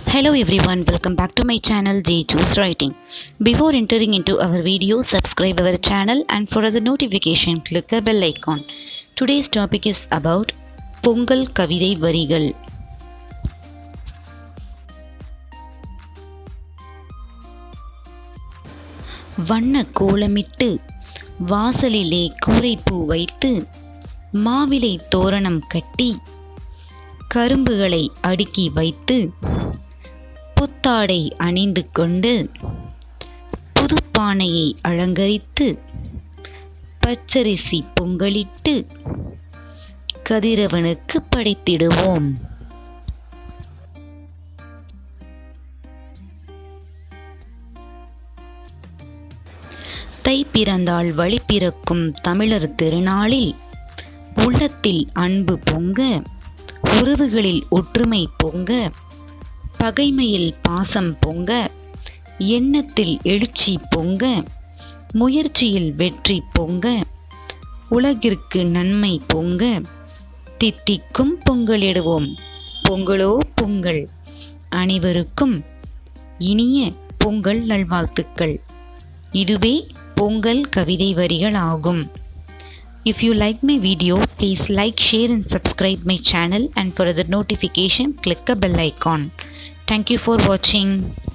Hello everyone, welcome back to my channel J Choose Writing. Before entering into our video, subscribe our channel and for the notification, click the bell icon. Today's topic is about Pongal கவிதை வரிகள் வண்ண கோலமிட்டு வாசலிலே கூரைப்பூ வைத்து மாவிலை தோரணம் கட்டி கரும்புகளை அடுக்கி வைத்து புத்தாடை அணிந்து கொண்டு புதுப்பானையை அலங்கரித்து பச்சரிசி பொங்கலிட்டு கதிரவனுக்கு படைத்திடுவோம் தை பிறந்தால் வழி பிறக்கும் தமிழர் திருநாளில் உள்ளத்தில் அன்பு பொங்க உறவுகளில் ஒற்றுமை பொங்க பகைமையில் பாசம் பொங்க எண்ணத்தில் எழுச்சி பொங்க முயற்சியில் வெற்றி பொங்க உலகிற்கு நன்மை பொங்க தித்திக்கும் பொங்கலிடுவோம் பொங்கலோ பொங்கல் அனைவருக்கும் இனிய பொங்கல் நல்வாழ்த்துக்கள் இதுவே பொங்கல் கவிதை வரிகள் ஆகும் If you like my video, please like, share and subscribe my channel and for the notification, click the bell icon. Thank you for watching.